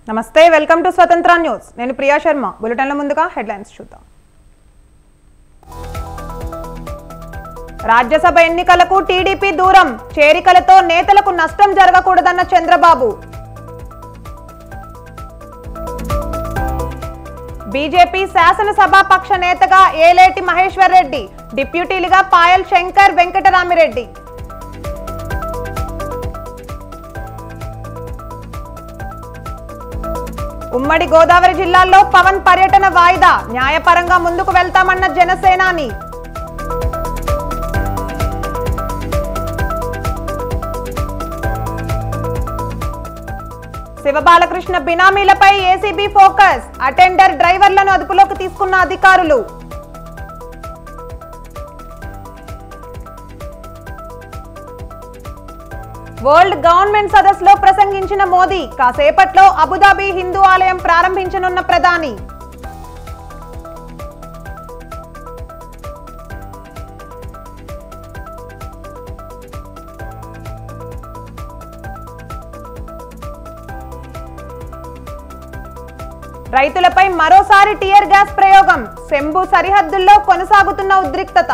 నమస్తే welcome to స్వతంత్ర news నేను ప్రియా శర్మ బులెటిన్ల ముందుగా హెడ్లైన్స్ చూద్దాం రాజ్యసభ ఎన్నికలకు టీడీపీ దూరం చేరికలతో నేతలకు నష్టం జరగకూడదన్న చంద్రబాబు బీజేపీ శాసనసభాపక్ష నేతగా ఏలేటి మహేశ్వర్ రెడ్డి డిప్యూటీలుగా పాయల్ శంకర్ వెంకటరామిరెడ్డి ఉమ్మడి గోదావరి జిల్లాల్లో పవన్ పర్యటన వాయిదా న్యాయపరంగా ముందుకు వెళ్తామన్న జనసేనాని శివబాలకృష్ణ బినామీలపై ఏసీబీ ఫోకస్ అటెండర్ డ్రైవర్లను అదుపులోకి తీసుకున్న అధికారులు వరల్డ్ గవర్నమెంట్ సదస్సులో ప్రసంగించిన మోదీ కాసేపట్లో అబుదాబి హిందూ ఆలయం ప్రారంభించనున్న ప్రధాని రైతులపై మరోసారి టియర్ గ్యాస్ ప్రయోగం శంభు సరిహద్దుల్లో కొనసాగుతున్న ఉద్రిక్తత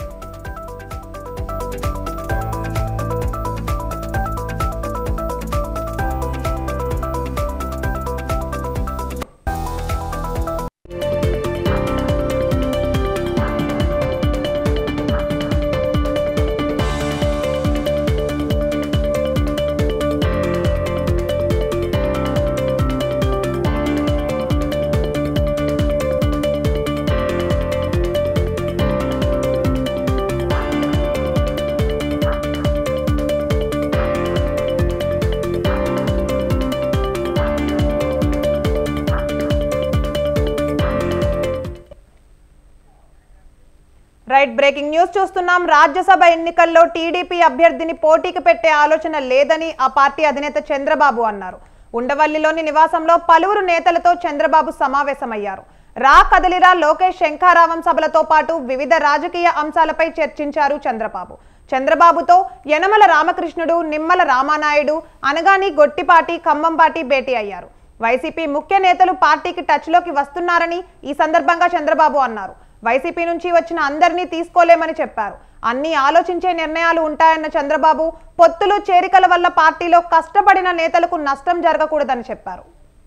రైట్ బ్రేకింగ్ న్యూస్ చూస్తున్నాం రాజ్యసభ ఎన్నికల్లో టీడీపీ అభ్యర్థిని పోటీకి పెట్టే ఆలోచన లేదని ఆ పార్టీ అధినేత చంద్రబాబు అన్నారు ఉండవల్లిలోని నివాసంలో పలువురు నేతలతో చంద్రబాబు సమావేశమయ్యారు రా కదలిరా లోకేష్ శంఖారావం సభలతో పాటు వివిధ రాజకీయ అంశాలపై చర్చించారు చంద్రబాబు చంద్రబాబుతో యనమల రామకృష్ణుడు నిమ్మల రామానాయుడు అనగాని గొట్టిపాటి ఖమ్మంపాటి భేటీ అయ్యారు వైసీపీ ముఖ్య నేతలు పార్టీకి టచ్లోకి వస్తున్నారని ఈ సందర్భంగా చంద్రబాబు అన్నారు వైసీపీ నుంచి వచ్చిన అందరినీ తీసుకోలేమని చెప్పారు అన్ని ఆలోచించే నిర్ణయాలు ఉంటాయన్న చంద్రబాబు పొత్తులు చేరికల వల్ల పార్టీలో కష్టపడిన నేతలకు నష్టం జరగకూడదని చెప్పారు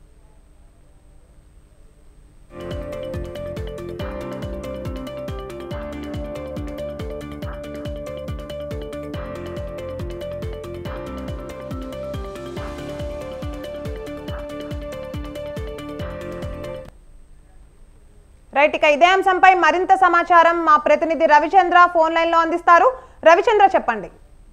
రైట్ ఇక ఇదే అంశంపై మరింత సమాచారం మా ప్రతినిధి రవిచంద్ర ఫోన్ లైన్ లో అందిస్తారు రవిచంద్ర చెప్పండి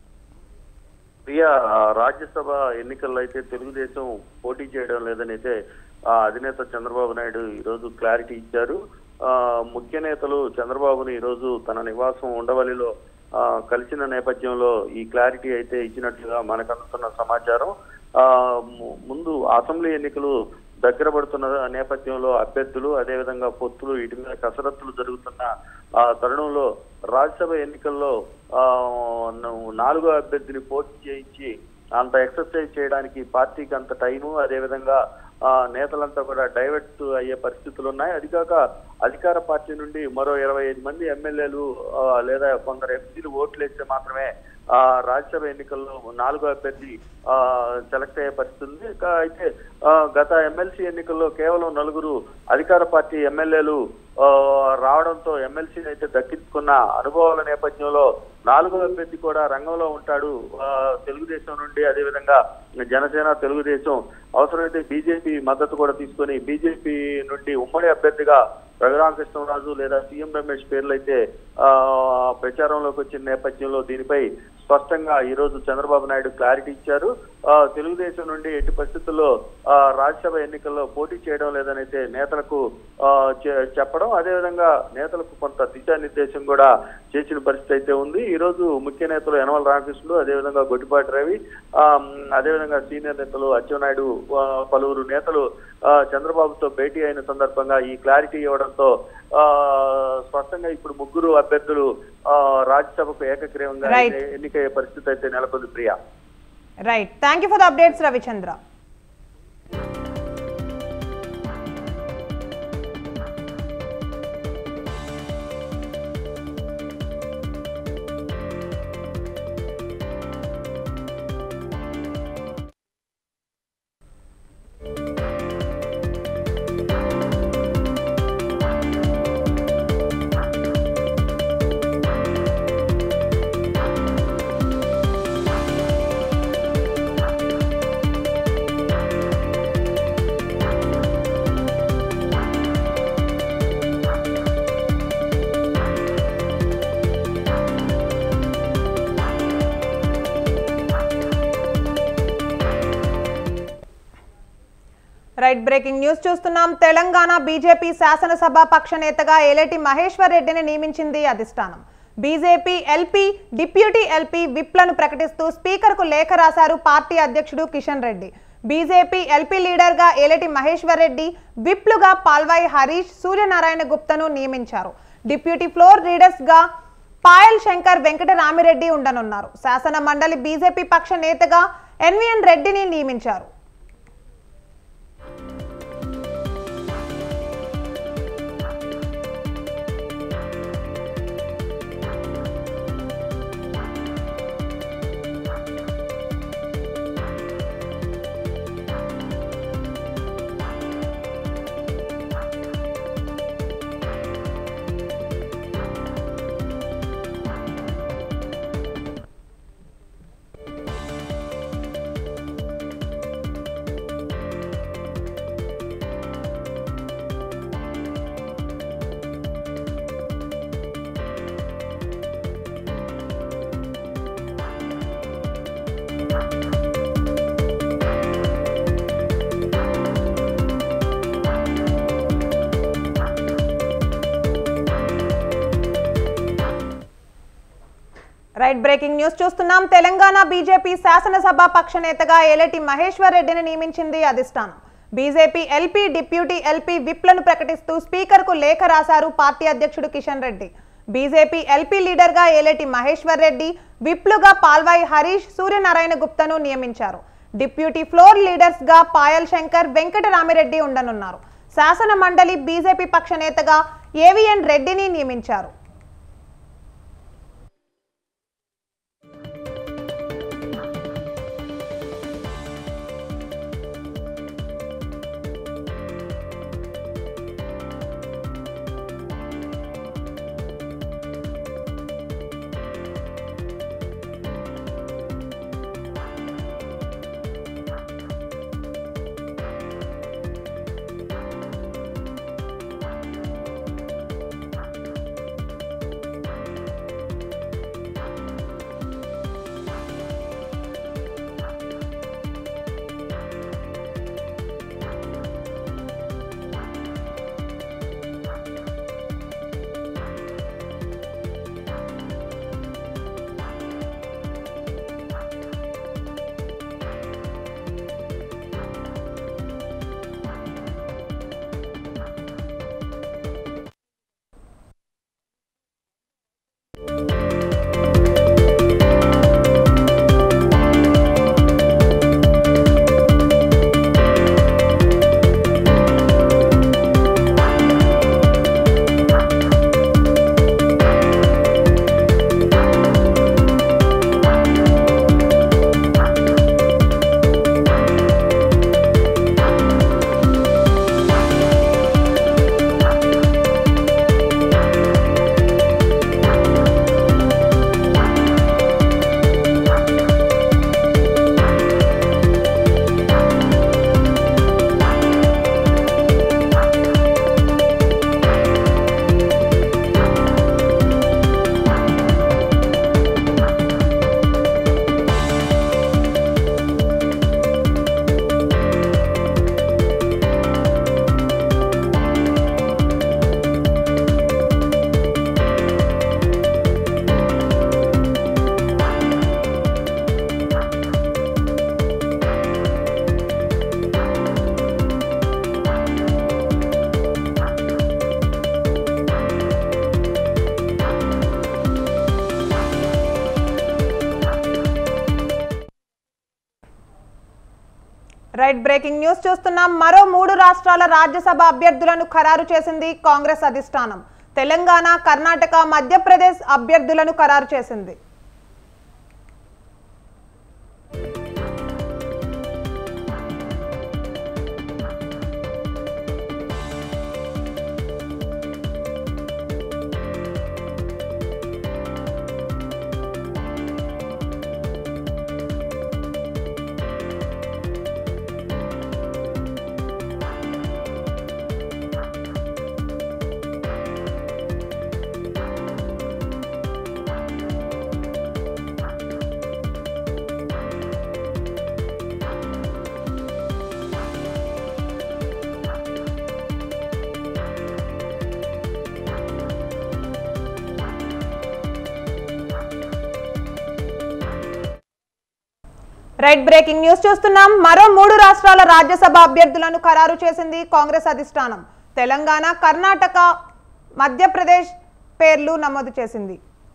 ప్రియ ఆ, రాజ్యసభ ఎన్నికల్లో అయితే తెలుగుదేశం పోటీ చేయడం లేదని అయితే ఆ, అధినేత చంద్రబాబు నాయుడు ఈ రోజు క్లారిటీ ఇచ్చారు ఆ, ముఖ్య నేతలు చంద్రబాబును ఈ రోజు తన నివాసం ఉండవల్లిలో ఆ, కలిసిన నేపథ్యంలో ఈ క్లారిటీ అయితే ఇచ్చినట్లుగా మనకు అందుతున్న సమాచారం ఆ, ము- ముందు అసెంబ్లీ ఎన్నికలు దగ్గర పడుతున్న నేపథ్యంలో అభ్యర్థులు అదేవిధంగా పొత్తులు వీటి మీద కసరత్తులు జరుగుతున్న ఆ తరుణంలో రాజ్యసభ ఎన్నికల్లో ఆ, న- నాలుగో అభ్యర్థిని పోటీ చేయించి అంత ఎక్సర్సైజ్ చేయడానికి పార్టీకి అంత టైము అదేవిధంగా ఆ, నేతలంతా కూడా డైవర్ట్ అయ్యే పరిస్థితులు ఉన్నాయి అది కాక అధికార పార్టీ నుండి మరో ఇరవై ఐదు మంది ఎమ్మెల్యేలు ఆ, లేదా కొందరు ఎంపీలు ఓట్లు వేస్తే మాత్రమే ఆ రాజ్యసభ ఎన్నికల్లో నాలుగో అభ్యర్థి ఆ సెలెక్ట్ అయ్యే పరిస్థితి ఉంది ఇక అయితే ఆ, గత ఎమ్మెల్సీ ఎన్నికల్లో కేవలం నలుగురు అధికార పార్టీ ఎమ్మెల్యేలు ఆ, రావడంతో ఎమ్మెల్సీని అయితే దక్కించుకున్న అనుభవాల నేపథ్యంలో నాలుగో అభ్యర్థి కూడా రంగంలో ఉంటాడు ఆ, తెలుగుదేశం నుండి అదేవిధంగా జనసేన తెలుగుదేశం అవసరమైతే బీజేపీ మద్దతు కూడా తీసుకొని బీజేపీ నుండి ఉమ్మడి అభ్యర్థిగా రఘురామకృష్ణరాజు లేదా సీఎం రమేష్ పేర్లు అయితే ఆ, ప్రచారంలోకి వచ్చిన నేపథ్యంలో దీనిపై స్పష్టంగా ఈ రోజు చంద్రబాబు నాయుడు క్లారిటీ ఇచ్చారు ఆ, తెలుగుదేశం నుండి ఎట్టి పరిస్థితుల్లో ఆ, రాజ్యసభ ఎన్నికల్లో పోటీ చేయడం లేదనైతే నేతలకు ఆ, చె- చెప్పడం అదేవిధంగా నేతలకు కొంత దిశానిర్దేశం కూడా చేసిన పరిస్థితి అయితే ఉంది ఈ రోజు ముఖ్య నేతలు యనమల రామకృష్ణుడు అదేవిధంగా గొడ్డిపాటి రవి ఆ, మ్, అదేవిధంగా సీనియర్ నేతలు అచ్చెన్నాయుడు ఆ, పలువురు నేతలు ఆ, చంద్రబాబుతో భేటీ అయిన సందర్భంగా ఈ క్లారిటీ ఇవ్వడంతో ఆ, స్పష్టంగా ఇప్పుడు ముగ్గురు అభ్యర్థులు ఆ, రాజ్యసభకు ఏకగ్రీవంగా Right. అయితే ఎన్నికయ్యే పరిస్థితి అయితే నెలకొంది Priya right thank you for the updates Ravichandra right breaking news చూస్తున్నాం తెలంగాణ బీజేపీ శాసనసభ పక్ష నేతగా ఏలేటి మహేశ్వర్ రెడ్డిని నియమించింది అధిష్టానం బీజేపీ ఎల్పీ డిప్యూటీ ఎల్పీ విప్లను ప్రకటిస్తూ స్పీకర్కు లేఖ రాశారు పార్టీ అధ్యక్షుడు కిషన్ రెడ్డి బీజేపీ ఎల్పీ లీడర్గా ఏలేటి మహేశ్వర్ రెడ్డి విప్లుగా పాల్వాయి హరీష్ సూర్యనారాయణ గుప్తను నియమించారు డిప్యూటీ ఫ్లోర్ లీడర్స్గా పాయల్ శంకర్ వెంకటరామిరెడ్డి ఉండనున్నారు శాసన మండలి బీజేపీ పక్ష నేతగా ఎన్విఎన్ రెడ్డిని నియమించారు రైట్ బ్రేకింగ్ న్యూస్ చూస్తున్నాం తెలంగాణ బీజేపీ శాసనసభ పక్ష నేతగా ఏలేటి మహేశ్వర్ రెడ్డిని నియమించింది అధిష్టానం బీజేపీ ఎల్పీ డిప్యూటీ ఎల్పీ విప్లను ప్రకటిస్తూ స్పీకర్కు లేఖ రాశారు పార్టీ అధ్యక్షుడు కిషన్ రెడ్డి బీజేపీ ఎల్పీ లీడర్గా ఏలేటి మహేశ్వర్ రెడ్డి విప్లుగా పాల్వాయి హరీష్ సూర్యనారాయణ గుప్తను నియమించారు డిప్యూటీ ఫ్లోర్ లీడర్స్గా పాయల్ శంకర్ వెంకటరామిరెడ్డి ఉండనున్నారు శాసన మండలి బీజేపీ పక్ష నేతగా ఏవిఎన్ రెడ్డిని నియమించారు రైట్ బ్రేకింగ్ న్యూస్ చూస్తున్నాం మరో మూడు రాష్ట్రాల రాజ్యసభ అభ్యర్థులను ఖరారు చేసింది కాంగ్రెస్ అధిష్టానం తెలంగాణ కర్ణాటక మధ్యప్రదేశ్ అభ్యర్థులను ఖరారు చేసింది రైట్ బ్రేకింగ్ న్యూస్ చూస్తున్నాం మరో మూడు రాష్ట్రాల రాజ్యసభ అభ్యర్థులను ఖరారు చేసింది కాంగ్రెస్ అధిష్టానం తెలంగాణ కర్ణాటక మధ్యప్రదేశ్ పేర్లు నమోదు చేసింది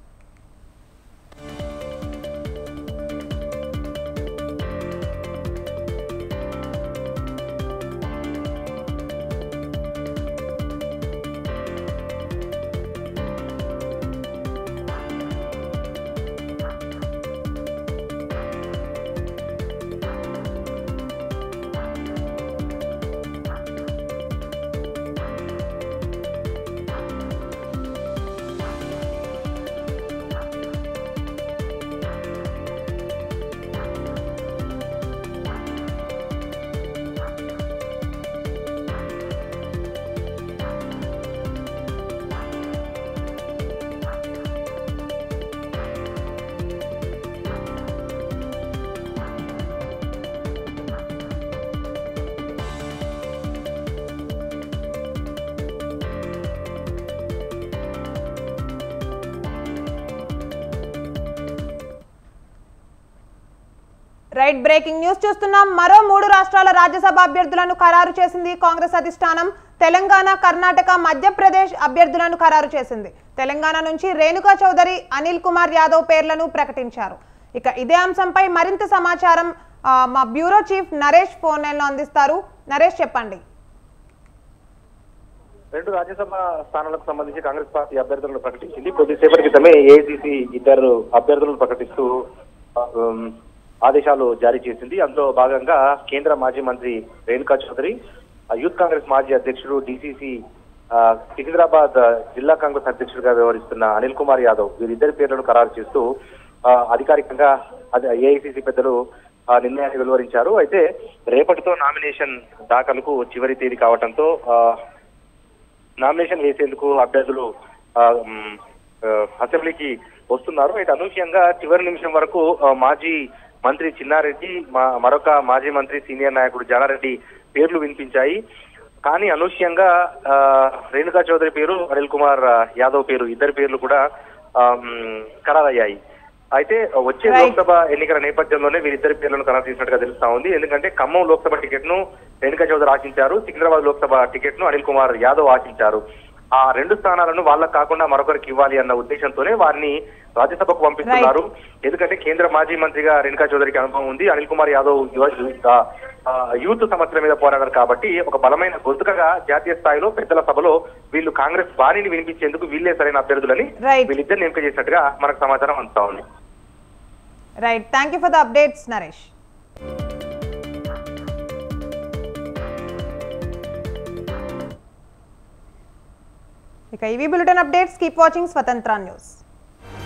రైట్ బ్రేకింగ్ న్యూస్ చూస్తున్నాం మరో మూడు రాష్ట్రాల రాజ్యసభ అభ్యర్థులను ఖరారు చేసింది కాంగ్రెస్ అధిష్టానం తెలంగాణ కర్ణాటక మధ్యప్రదేశ్ అభ్యర్థులను ఖరారు చేసింది తెలంగాణ నుంచి రేణుకా చౌదరి అనిల్ కుమార్ యాదవ్ పేర్లను ప్రకటించారు ఇక ఇదే అంశంపై మరింత సమాచారం ఆ, మా బ్యూరో చీఫ్ నరేష్ ఫోన్ లైన్లో అందిస్తారు నరేష్ చెప్పండి రెండు రాజ్యసభ స్థానాలకు సంబంధించి కాంగ్రెస్ పార్టీ అభ్యర్థులను ప్రకటించింది కొద్దిసేపటి క్రితమే ఏఐసిసి ఇద్దరు అభ్యర్థులను ప్రకటిస్తూ ఉమ్, ఆదేశాలు జారీ చేసింది అందులో భాగంగా కేంద్ర మాజీ మంత్రి రేణుకా చౌదరి ఆ, యూత్ కాంగ్రెస్ మాజీ అధ్యక్షుడు డిసిసి సికింద్రాబాద్ జిల్లా కాంగ్రెస్ అధ్యక్షుడిగా వ్యవహరిస్తున్న అనిల్ కుమార్ యాదవ్ వీరిద్దరి పేర్లను ఖరారు చేస్తూ ఆ, అధికారికంగా ఏఐసిసి పెద్దలు ఆ నిర్ణయాన్ని వెలువరించారు అయితే రేపటితో నామినేషన్ దాఖలకు చివరి తేదీ కావడంతో ఆ, నామినేషన్ వేసేందుకు అభ్యర్థులు ఆ, మ్, ఆ, అసెంబ్లీకి వస్తున్నారు అయితే అనూహ్యంగా చివరి నిమిషం వరకు ఆ, మాజీ మంత్రి చిన్నారెడ్డి మా- మరొక మాజీ మంత్రి సీనియర్ నాయకుడు జానారెడ్డి పేర్లు వినిపించాయి కానీ అనూహ్యంగా ఆ, రేణుకా చౌదరి పేరు అనిల్ కుమార్ ఆ, యాదవ్ పేరు ఇద్దరి పేర్లు కూడా ఆ, మ్, ఖరారయ్యాయి అయితే వచ్చే Right. లోక్సభ ఎన్నికల నేపథ్యంలోనే వీరిద్దరి పేర్లను ఖరారు చేసినట్టుగా తెలుస్తా ఉంది ఎందుకంటే ఖమ్మం లోక్సభ టికెట్ ను రేణుకా చౌదరి ఆశించారు సికింద్రాబాద్ లోక్సభ టికెట్ ను అనిల్ కుమార్ యాదవ్ ఆశించారు ఆ రెండు స్థానాలను వాళ్ళకు కాకుండా మరొకరికి ఇవ్వాలి అన్న ఉద్దేశంతోనే వారిని రాజ్యసభకు పంపిస్తున్నారు ఎందుకంటే కేంద్ర మాజీ మంత్రిగా రేణుకా చౌదరికి అనుభవం ఉంది అనిల్ కుమార్ యాదవ్ యువ- ఆ, ఆ, యూత్ సమస్యల మీద పోరాడారు కాబట్టి ఒక బలమైన గొంతుకగా జాతీయ స్థాయిలో పెద్దల సభలో వీళ్ళు కాంగ్రెస్ బాణిని వినిపించేందుకు వీళ్ళే సరైన అభ్యర్థులని Right. వీళ్ళిద్దరిని ఎంపిక చేసినట్టుగా మనకు సమాచారం అందుతా ఉంది right thank you for the updates Naresh ఇక ఇవి bulletin updates keep watching Swatantra news